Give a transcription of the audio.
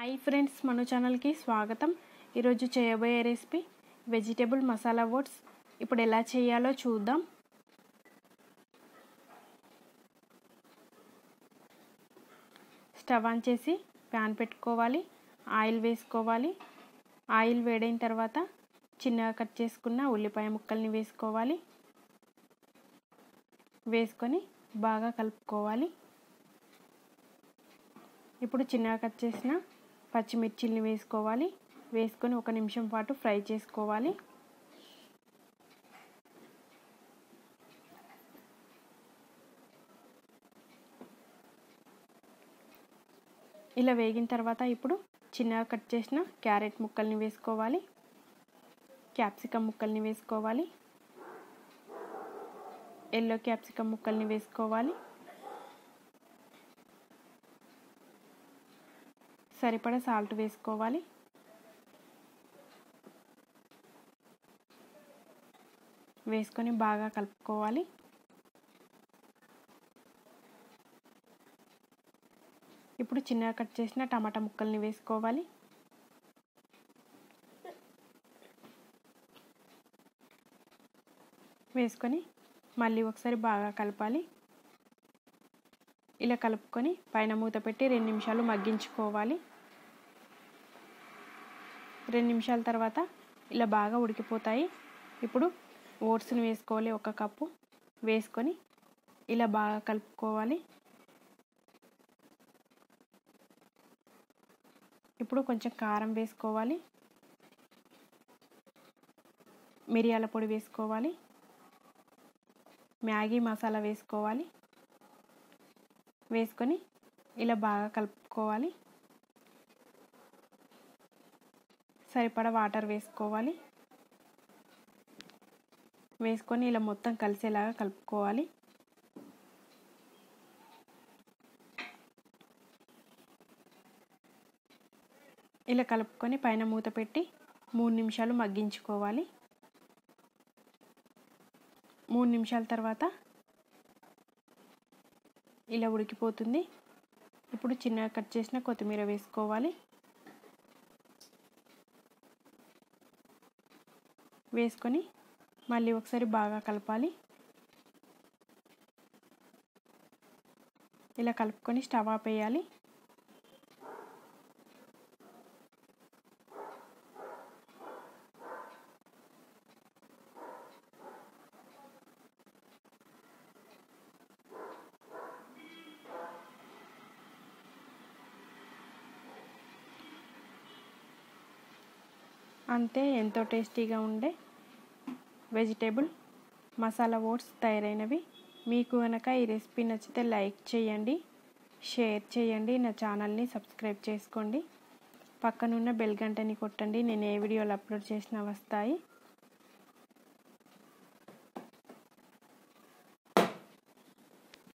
hi friends మన ఛానల్కి స్వాగతం ఈరోజు చేయబోయే రెసిపీ వెజిటేబుల్ మసాలా ఓట్స్ ఇప్పుడు ఎలా చేయాలో చూద్దాం స్టవ్ ఆన్ చేసి ప్యాన్ పెట్టుకోవాలి ఆయిల్ వేసుకోవాలి ఆయిల్ వేడైన తర్వాత చిన్నగా కట్ చేసుకున్న ఉల్లిపాయ ముక్కల్ని వేసుకోవాలి వేసుకొని బాగా కలుపుకోవాలి ఇప్పుడు చిన్నగా కట్ చేసిన పచ్చిమిర్చిల్ని వేసుకోవాలి వేసుకొని ఒక నిమిషం పాటు ఫ్రై చేసుకోవాలి ఇలా వేగిన తర్వాత ఇప్పుడు చిన్నగా కట్ చేసిన క్యారెట్ ముక్కల్ని వేసుకోవాలి క్యాప్సికమ్ ముక్కల్ని వేసుకోవాలి ఎల్లో క్యాప్సికమ్ ముక్కల్ని వేసుకోవాలి సరిపడా సాల్ట్ వేసుకోవాలి వేసుకొని బాగా కలుపుకోవాలి ఇప్పుడు చిన్నగా కట్ చేసిన టమాటా ముక్కల్ని వేసుకోవాలి వేసుకొని మళ్ళీ ఒకసారి బాగా కలపాలి ఇలా కలుపుకొని పైన మూత పెట్టి రెండు నిమిషాలు మగ్గించుకోవాలి రెండు నిమిషాల తర్వాత ఇలా బాగా ఉడికిపోతాయి ఇప్పుడు ఓట్స్ని వేసుకోవాలి ఒక కప్పు వేసుకొని ఇలా బాగా కలుపుకోవాలి ఇప్పుడు కొంచెం కారం వేసుకోవాలి మిరియాల పొడి వేసుకోవాలి మ్యాగీ మసాలా వేసుకోవాలి వేసుకొని ఇలా బాగా కలుపుకోవాలి సరిపడా వాటర్ వేసుకోవాలి వేసుకొని ఇలా మొత్తం కలిసేలాగా కలుపుకోవాలి ఇలా కలుపుకొని పైన మూత పెట్టి మూడు నిమిషాలు మగ్గించుకోవాలి మూడు నిమిషాల తర్వాత ఇలా ఉడికిపోతుంది ఇప్పుడు చిన్నగా కట్ చేసిన కొత్తిమీర వేసుకోవాలి వేసుకొని మళ్ళీ ఒకసారి బాగా కలపాలి ఇలా కలుపుకొని స్టవ్ ఆపేయాలి అంతే ఎంతో టేస్టీగా ఉండే వెజిటేబుల్ మసాలా ఓట్స్ తయారైనవి మీకు కనుక ఈ రెసిపీ నచ్చితే లైక్ చేయండి షేర్ చేయండి నా ఛానల్ని సబ్స్క్రైబ్ చేసుకోండి పక్కనున్న బెల్ గంటని కొట్టండి నేను ఏ వీడియోలు అప్లోడ్ చేసినా వస్తాయి